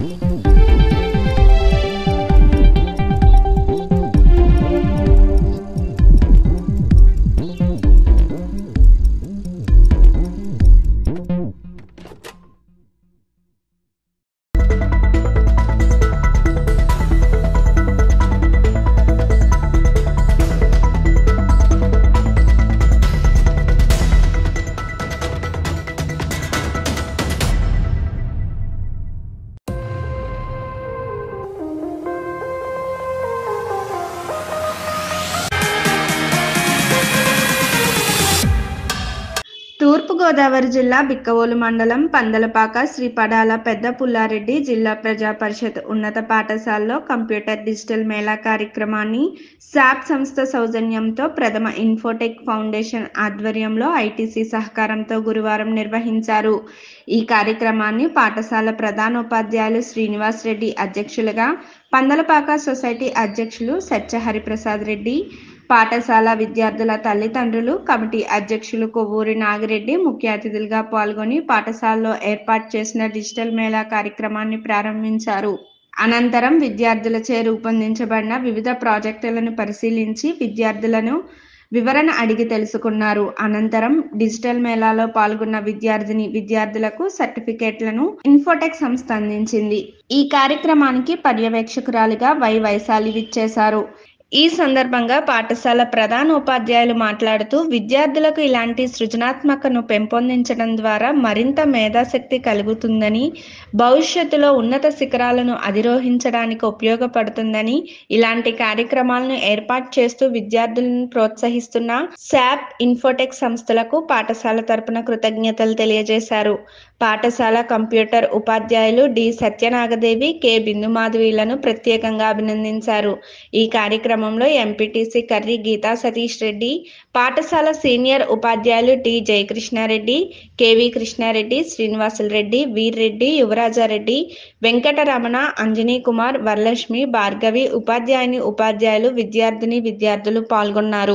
తూర్పుగోదావరి జిల్లా బిక్కవోలు మండలం పందలపాక శ్రీ పడాల పెద్ద పుల్లారెడ్డి జిల్లా ప్రజా పరిషత్ ఉన్నత పాఠశాలలో కంప్యూటర్ డిజిటల్ మేళా కార్యక్రమాన్ని శాప్ సంస్థ సౌజన్యంతో ప్రథమ ఇన్ఫోటెక్ ఫౌండేషన్ ఆధ్వర్యంలో ఐటీసీ సహకారంతో గురువారం నిర్వహించారు ఈ కార్యక్రమాన్ని పాఠశాల ప్రధానోపాధ్యాయులు శ్రీనివాస్ రెడ్డి అధ్యక్షులుగా పందలపాక సొసైటీ అధ్యక్షులు సత్య హరిప్రసాద్ రెడ్డి పాఠశాల విద్యార్థుల తల్లిదండ్రులు కమిటీ అధ్యక్షులు కొవ్వూరి నాగిరెడ్డి ముఖ్య అతిథులుగా పాల్గొని పాఠశాలలో ఏర్పాటు చేసిన డిజిటల్ మేళా కార్యక్రమాన్ని ప్రారంభించారు అనంతరం విద్యార్థులచే రూపొందించబడిన వివిధ ప్రాజెక్టులను పరిశీలించి విద్యార్థులను వివరణ అడిగి తెలుసుకున్నారు అనంతరం డిజిటల్ మేళాలో పాల్గొన్న విద్యార్థిని విద్యార్థులకు సర్టిఫికేట్లను ఇన్ఫోటెక్ సంస్థ అందించింది ఈ కార్యక్రమానికి పర్యవేక్షకురాలిగా వై వైశాలి విచ్చేశారు ఈ సందర్భంగా పాఠశాల ప్రధాన ఉపాధ్యాయులు మాట్లాడుతూ విద్యార్థులకు ఇలాంటి సృజనాత్మకను పెంపొందించడం ద్వారా మరింత మేధాశక్తి కలుగుతుందని భవిష్యత్తులో ఉన్నత శిఖరాలను అధిరోహించడానికి ఉపయోగపడుతుందని ఇలాంటి కార్యక్రమాలను ఏర్పాటు చేస్తూ విద్యార్థులను ప్రోత్సహిస్తున్న శాప్ ఇన్ఫోటెక్ సంస్థలకు పాఠశాల తరపున కృతజ్ఞతలు తెలియజేశారు పాఠశాల కంప్యూటర్ ఉపాధ్యాయులు డి సత్యనాగదేవి కె బిందుమాధవిలను ప్రత్యేకంగా అభినందించారు ఈ కార్యక్రమంలో ఎంపీటీసీ కర్రి గీతా సతీష్ రెడ్డి పాఠశాల సీనియర్ ఉపాధ్యాయులు టి జయకృష్ణారెడ్డి కెవి కృష్ణారెడ్డి శ్రీనివాసులు రెడ్డి వీర్రెడ్డి యువరాజారెడ్డి వెంకటరమణ అంజనీ కుమార్ వరలక్ష్మి భార్గవి ఉపాధ్యాయుని ఉపాధ్యాయులు విద్యార్థిని విద్యార్థులు పాల్గొన్నారు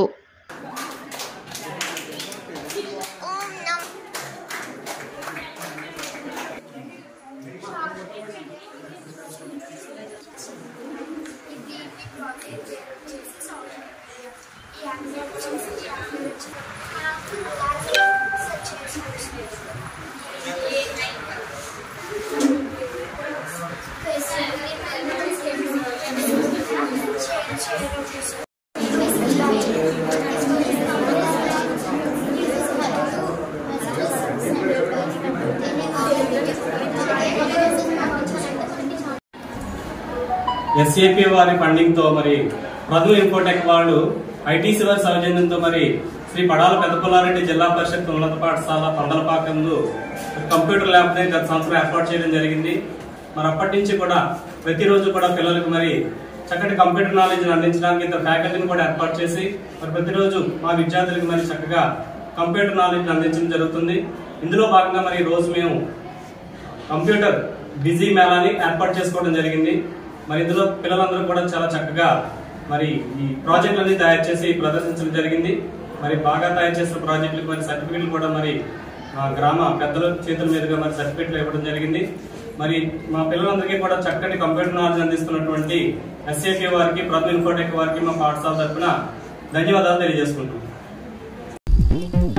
ఎస్ఏపి వారి ఫండింగ్ తో మరి మధు ఇన్ఫోటెక్ వాళ్ళు ఐటీసీ వారి సౌజన్యంతో మరి శ్రీ పడాల పెద్దపుల్లారెడ్డి జిల్లా పరిషత్ ఉన్నత పాఠశాల పందలపాకంలో కంప్యూటర్ ల్యాబ్ ని గత సంవత్సరం ఏర్పాటు చేయడం జరిగింది మరి అప్పటి నుంచి కూడా ప్రతిరోజు కూడా పిల్లలకు మరి చక్కటి కంప్యూటర్ నాలెడ్జ్ అందించడానికి ఇద్దరు ఫ్యాకల్టీని కూడా ఏర్పాటు చేసి మరి ప్రతిరోజు మా విద్యార్థులకు మరి చక్కగా కంప్యూటర్ నాలెడ్జ్ అందించడం జరుగుతుంది ఇందులో భాగంగా మరి ఈ రోజు మేము కంప్యూటర్ బిజీ మేళాని ఏర్పాటు చేసుకోవడం జరిగింది మరి ఇందులో పిల్లలందరూ కూడా చాలా చక్కగా మరి ఈ ప్రాజెక్టులన్నీ తయారు చేసి ప్రదర్శించడం జరిగింది మరి బాగా తయారు చేసిన ప్రాజెక్టులకు మరి సర్టిఫికెట్లు కూడా మరి ఆ, గ్రామ పెద్దల చేతుల మీదుగా మరి సర్టిఫికెట్లు ఇవ్వడం జరిగింది మరి మా పిల్లలందరికీ కూడా చక్కటి కంప్యూటర్ నాలెడ్జ్ అందిస్తున్నటువంటి ఎస్ఏపీ వారికి ప్రథమ ఇన్ఫోటెక్ వారికి మా పాఠశాల తరఫున ధన్యవాదాలు తెలియజేసుకుంటున్నాం